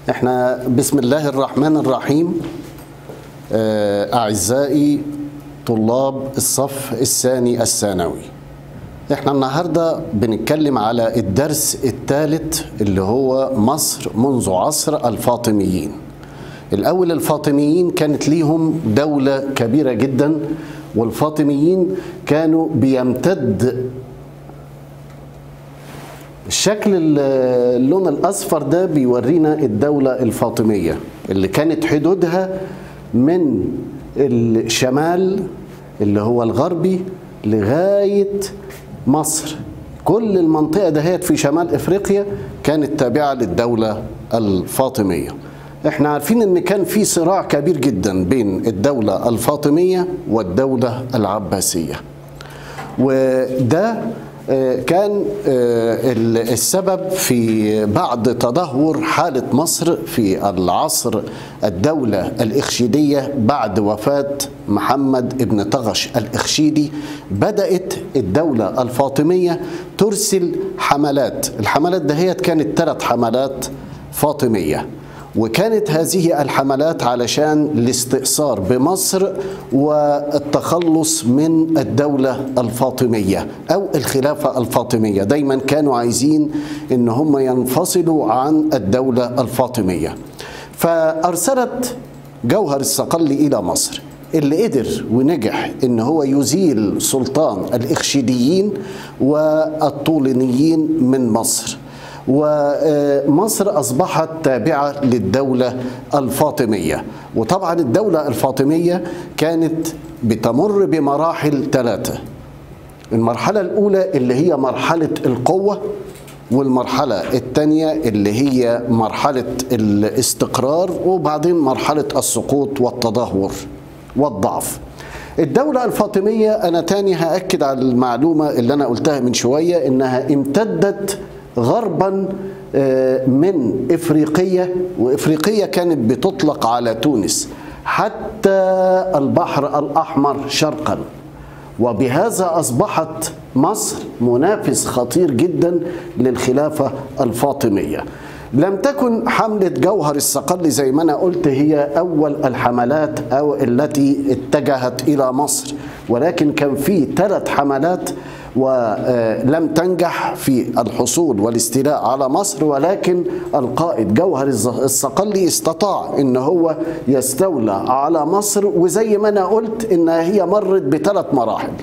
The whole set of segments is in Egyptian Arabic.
احنا بسم الله الرحمن الرحيم آه، أعزائي طلاب الصف الثاني الثانوي احنا النهاردة بنتكلم على الدرس الثالث اللي هو مصر منذ عصر الفاطميين الأول الفاطميين كانت ليهم دولة كبيرة جدا والفاطميين كانوا بيمتد الشكل اللون الأصفر ده بيورينا الدولة الفاطمية اللي كانت حدودها من الشمال اللي هو الغربي لغاية مصر كل المنطقة دهيت في شمال إفريقيا كانت تابعة للدولة الفاطمية احنا عارفين ان كان في صراع كبير جدا بين الدولة الفاطمية والدولة العباسية وده كان السبب في بعد تدهور حالة مصر في العصر الدولة الإخشيدية بعد وفاة محمد ابن طغش الإخشيدي بدأت الدولة الفاطمية ترسل حملات الحملات دهيت كانت ثلاث حملات فاطمية وكانت هذه الحملات علشان الاستئثار بمصر والتخلص من الدولة الفاطمية أو الخلافة الفاطمية دايما كانوا عايزين ان هم ينفصلوا عن الدولة الفاطمية فأرسلت جوهر الصقلي إلى مصر اللي قدر ونجح ان هو يزيل سلطان الاخشيديين والطولينيين من مصر ومصر أصبحت تابعة للدولة الفاطمية وطبعا الدولة الفاطمية كانت بتمر بمراحل ثلاثة المرحلة الأولى اللي هي مرحلة القوة والمرحلة الثانية اللي هي مرحلة الاستقرار وبعدين مرحلة السقوط والتدهور والضعف الدولة الفاطمية أنا تاني هأكد على المعلومة اللي أنا قلتها من شوية إنها امتدت غربا من افريقيه وافريقيه كانت بتطلق على تونس حتى البحر الاحمر شرقا وبهذا اصبحت مصر منافس خطير جدا للخلافه الفاطميه لم تكن حملة جوهر الصقلي زي ما أنا قلت هي أول الحملات أو التي اتجهت إلى مصر ولكن كان في ثلاث حملات ولم تنجح في الحصول والاستيلاء على مصر ولكن القائد جوهر الصقلي استطاع ان هو يستولى على مصر وزي ما انا قلت ان هي مرت بثلاث مراحل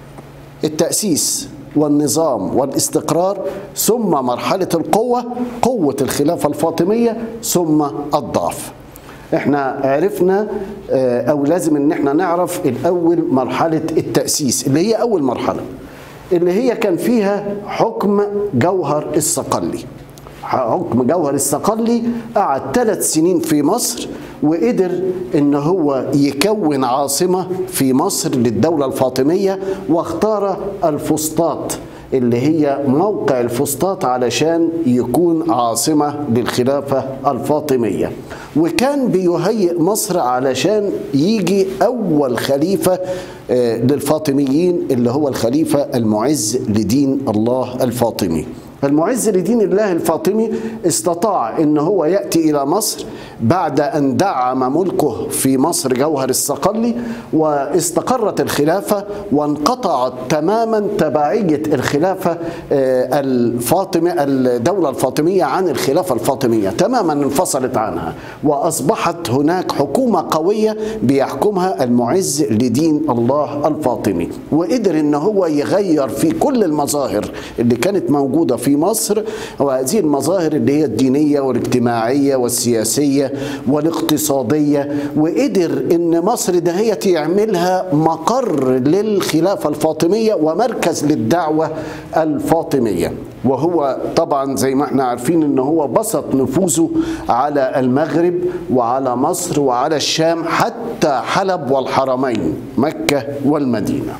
التأسيس والنظام والاستقرار ثم مرحلة القوة قوة الخلافة الفاطمية ثم الضعف احنا عرفنا او لازم ان احنا نعرف الاول مرحلة التأسيس اللي هي اول مرحلة اللي هي كان فيها حكم جوهر الصقلي حكم جوهر الصقلي قعد ثلاث سنين في مصر وقدر ان هو يكون عاصمة في مصر للدولة الفاطمية واختار الفسطاط اللي هي موقع الفسطاط علشان يكون عاصمة للخلافة الفاطمية وكان بيهيئ مصر علشان يجي أول خليفة للفاطميين اللي هو الخليفة المعز لدين الله الفاطمي المعز لدين الله الفاطمي استطاع ان هو ياتي الى مصر بعد ان دعم ملكه في مصر جوهر الصقلي واستقرت الخلافه وانقطعت تماما تبعيه الخلافه الفاطمه الدوله الفاطميه عن الخلافه الفاطميه تماما انفصلت عنها واصبحت هناك حكومه قويه بيحكمها المعز لدين الله الفاطمي وقدر ان هو يغير في كل المظاهر اللي كانت موجوده في في مصر وهذه المظاهر اللي هي الدينية والاجتماعية والسياسية والاقتصادية وقدر ان مصر دهية يعملها مقر للخلافة الفاطمية ومركز للدعوة الفاطمية وهو طبعا زي ما احنا عارفين ان هو بسط نفوذه على المغرب وعلى مصر وعلى الشام حتى حلب والحرمين مكة والمدينة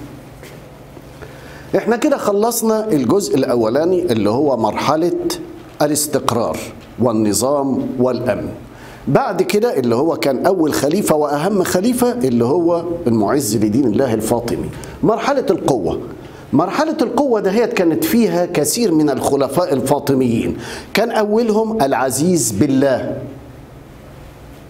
احنا كده خلصنا الجزء الاولاني اللي هو مرحله الاستقرار والنظام والامن بعد كده اللي هو كان اول خليفه واهم خليفه اللي هو المعز لدين الله الفاطمي مرحله القوه مرحلة القوة دهيت كانت فيها كثير من الخلفاء الفاطميين كان أولهم العزيز بالله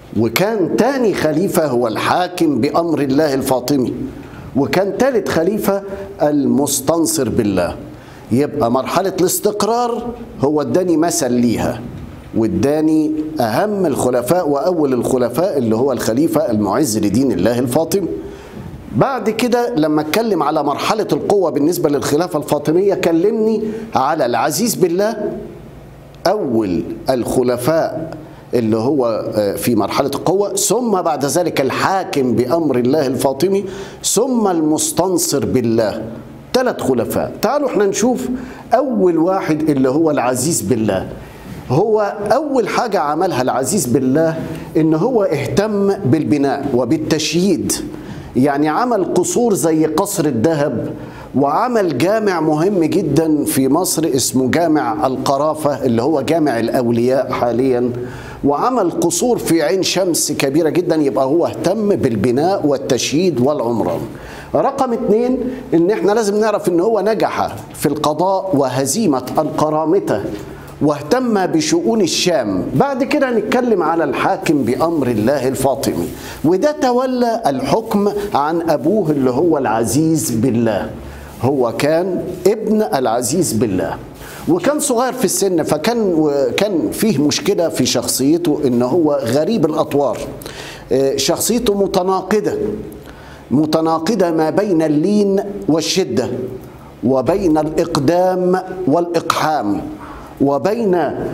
وكان تاني خليفة هو الحاكم بأمر الله الفاطمي وكان تالت خليفة المستنصر بالله يبقى مرحلة الاستقرار هو اداني مثل ليها واداني أهم الخلفاء وأول الخلفاء اللي هو الخليفة المعز لدين الله الفاطمي بعد كده لما اتكلم على مرحلة القوة بالنسبة للخلافة الفاطمية كلمني على العزيز بالله أول الخلفاء اللي هو في مرحلة القوة ثم بعد ذلك الحاكم بأمر الله الفاطمي ثم المستنصر بالله ثلاث خلفاء تعالوا احنا نشوف أول واحد اللي هو العزيز بالله هو أول حاجة عملها العزيز بالله إن هو اهتم بالبناء وبالتشييد يعني عمل قصور زي قصر الذهب وعمل جامع مهم جدا في مصر اسمه جامع القرافة اللي هو جامع الأولياء حاليا وعمل قصور في عين شمس كبيرة جدا يبقى هو اهتم بالبناء والتشييد والعمران رقم اتنين ان احنا لازم نعرف ان هو نجح في القضاء وهزيمة القرامطة واهتم بشؤون الشام بعد كده نتكلم على الحاكم بأمر الله الفاطمي وده تولى الحكم عن أبوه اللي هو العزيز بالله هو كان ابن العزيز بالله وكان صغير في السن فكان كان فيه مشكله في شخصيته ان هو غريب الاطوار شخصيته متناقضه متناقضه ما بين اللين والشده وبين الاقدام والاقحام وبين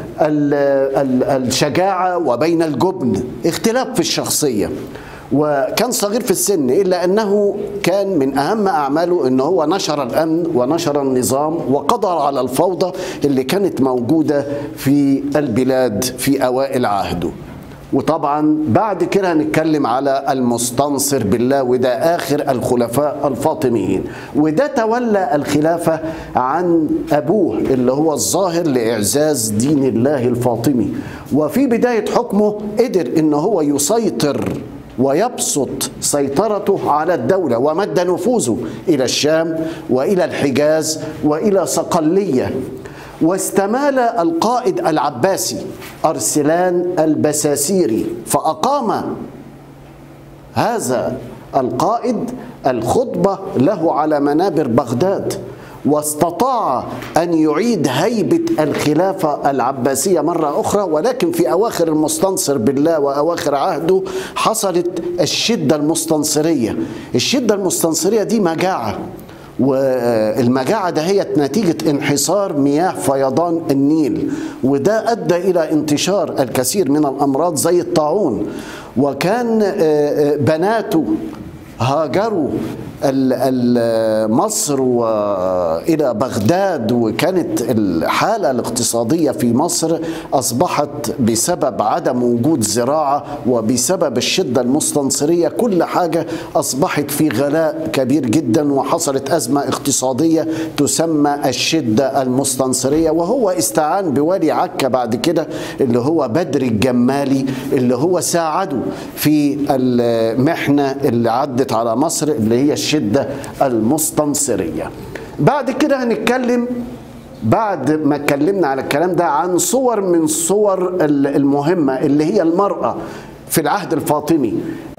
الشجاعه وبين الجبن اختلاف في الشخصيه وكان صغير في السن الا انه كان من اهم اعماله ان هو نشر الامن ونشر النظام وقضى على الفوضى اللي كانت موجوده في البلاد في اوائل عهده وطبعا بعد كده هنتكلم على المستنصر بالله وده اخر الخلفاء الفاطميين وده تولى الخلافه عن ابوه اللي هو الظاهر لاعزاز دين الله الفاطمي وفي بدايه حكمه قدر ان هو يسيطر ويبسط سيطرته على الدولة ومد نفوذه إلى الشام وإلى الحجاز وإلى صقلية واستمال القائد العباسي أرسلان البساسيري فأقام هذا القائد الخطبة له على منابر بغداد واستطاع ان يعيد هيبه الخلافه العباسيه مره اخرى ولكن في اواخر المستنصر بالله واواخر عهده حصلت الشده المستنصريه الشده المستنصريه دي مجاعه والمجاعة دهيت نتيجة انحسار مياه فيضان النيل وده أدى إلى انتشار الكثير من الأمراض زي الطاعون وكان بناته هاجروا مصر والى بغداد وكانت الحاله الاقتصاديه في مصر اصبحت بسبب عدم وجود زراعه وبسبب الشده المستنصريه كل حاجه اصبحت في غلاء كبير جدا وحصلت ازمه اقتصاديه تسمى الشده المستنصريه وهو استعان بوالي عكا بعد كده اللي هو بدر الجمالي اللي هو ساعده في المحنه اللي عدت على مصر اللي هي الشده المستنصريه. بعد كده هنتكلم بعد ما اتكلمنا على الكلام ده عن صور من صور المهمه اللي هي المراه في العهد الفاطمي.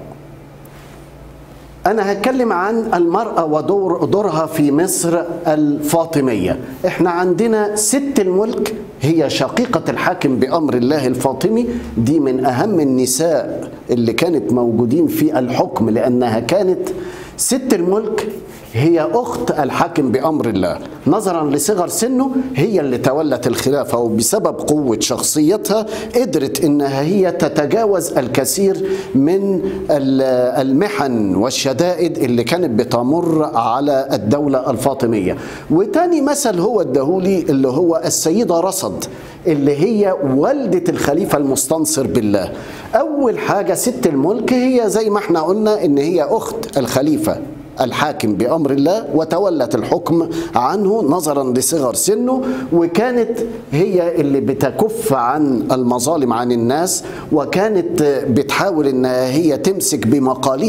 أنا هتكلم عن المرأة ودور دورها في مصر الفاطمية. إحنا عندنا ست الملك هي شقيقة الحاكم بأمر الله الفاطمي دي من أهم النساء اللي كانت موجودين في الحكم لأنها كانت ست الملك هي أخت الحاكم بأمر الله نظرا لصغر سنه هي اللي تولت الخلافة وبسبب قوة شخصيتها قدرت إنها هي تتجاوز الكثير من المحن والشدائد اللي كانت بتمر على الدولة الفاطمية وتاني مثل هو الدهولي اللي هو السيدة رصد اللي هي والدة الخليفة المستنصر بالله أول حاجة ست الملك هي زي ما احنا قلنا إن هي أخت الخليفة الحاكم بأمر الله وتولت الحكم عنه نظرا لصغر سنه وكانت هي اللي بتكف عن المظالم عن الناس وكانت بتحاول انها هي تمسك بمقاليد الحكم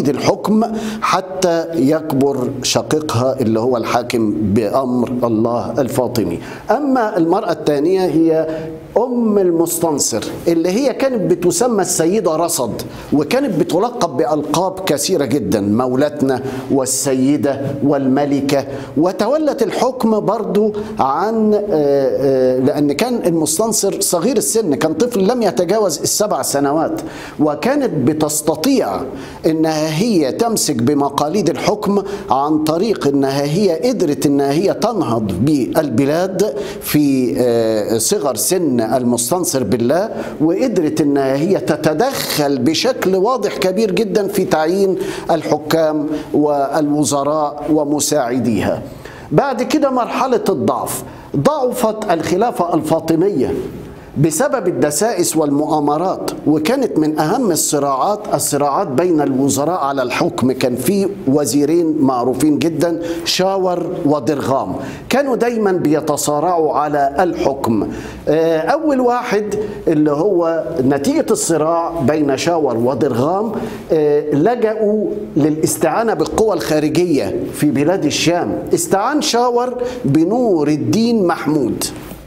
الحكم حتى يكبر شقيقها اللي هو الحاكم بأمر الله الفاطمي أما المرأة الثانية هي أم المستنصر اللي هي كانت بتسمى السيدة رصد وكانت بتلقب بألقاب كثيرة جدا مولاتنا والسيدة والملكة وتولت الحكم برضو عن لأن كان المستنصر صغير السن كان طفل لم يتجاوز السبع سنوات وكانت بتستطيع انها هي تمسك بمقاليد الحكم عن طريق انها هي قدرت انها هي تنهض بالبلاد في صغر سن المستنصر بالله وقدرت انها هي تتدخل بشكل واضح كبير جدا في تعيين الحكام والوزراء ومساعديها بعد كده مرحله الضعف ضعفت الخلافه الفاطميه بسبب الدسائس والمؤامرات وكانت من اهم الصراعات الصراعات بين الوزراء على الحكم كان في وزيرين معروفين جدا شاور ودرغام كانوا دايما بيتصارعوا على الحكم اول واحد اللي هو نتيجه الصراع بين شاور ودرغام لجأوا للاستعانه بالقوى الخارجيه في بلاد الشام استعان شاور بنور الدين محمود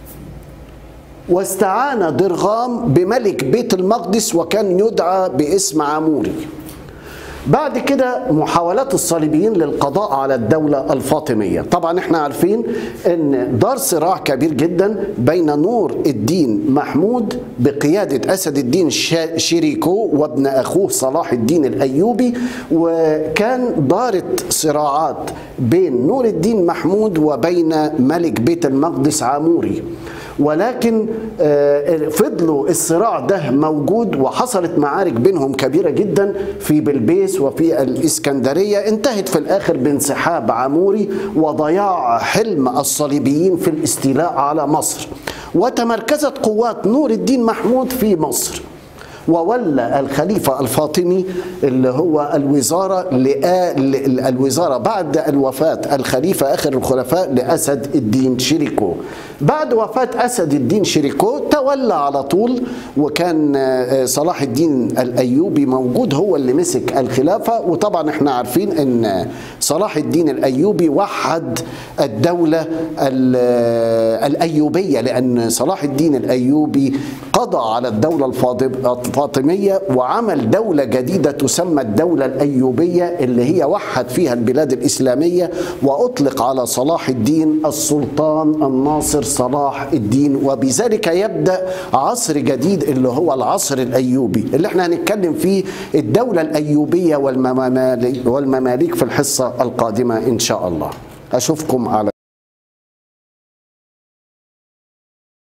واستعان درغام بملك بيت المقدس وكان يدعى باسم عاموري بعد كده محاولات الصليبيين للقضاء على الدولة الفاطمية طبعا احنا عارفين ان دار صراع كبير جدا بين نور الدين محمود بقيادة أسد الدين شيريكو وابن أخوه صلاح الدين الأيوبي وكان دارت صراعات بين نور الدين محمود وبين ملك بيت المقدس عاموري ولكن فضلوا الصراع ده موجود وحصلت معارك بينهم كبيرة جدا في بلبيس وفي الإسكندرية انتهت في الآخر بانسحاب عاموري وضياع حلم الصليبيين في الاستيلاء على مصر وتمركزت قوات نور الدين محمود في مصر وولى الخليفة الفاطمي اللي هو الوزارة الوزارة بعد الوفاة الخليفة آخر الخلفاء لأسد الدين شيريكو بعد وفاة أسد الدين شيريكو تولى على طول وكان صلاح الدين الأيوبي موجود هو اللي مسك الخلافة وطبعا احنا عارفين ان صلاح الدين الأيوبي وحد الدولة الأيوبية لأن صلاح الدين الأيوبي قضى على الدولة الفاطمية وعمل دولة جديدة تسمى الدولة الأيوبية اللي هي وحد فيها البلاد الإسلامية وأطلق على صلاح الدين السلطان الناصر صلاح الدين وبذلك يبدأ عصر جديد اللي هو العصر الأيوبي اللي احنا هنتكلم فيه الدولة الأيوبية والمماليك في الحصة القادمة إن شاء الله أشوفكم على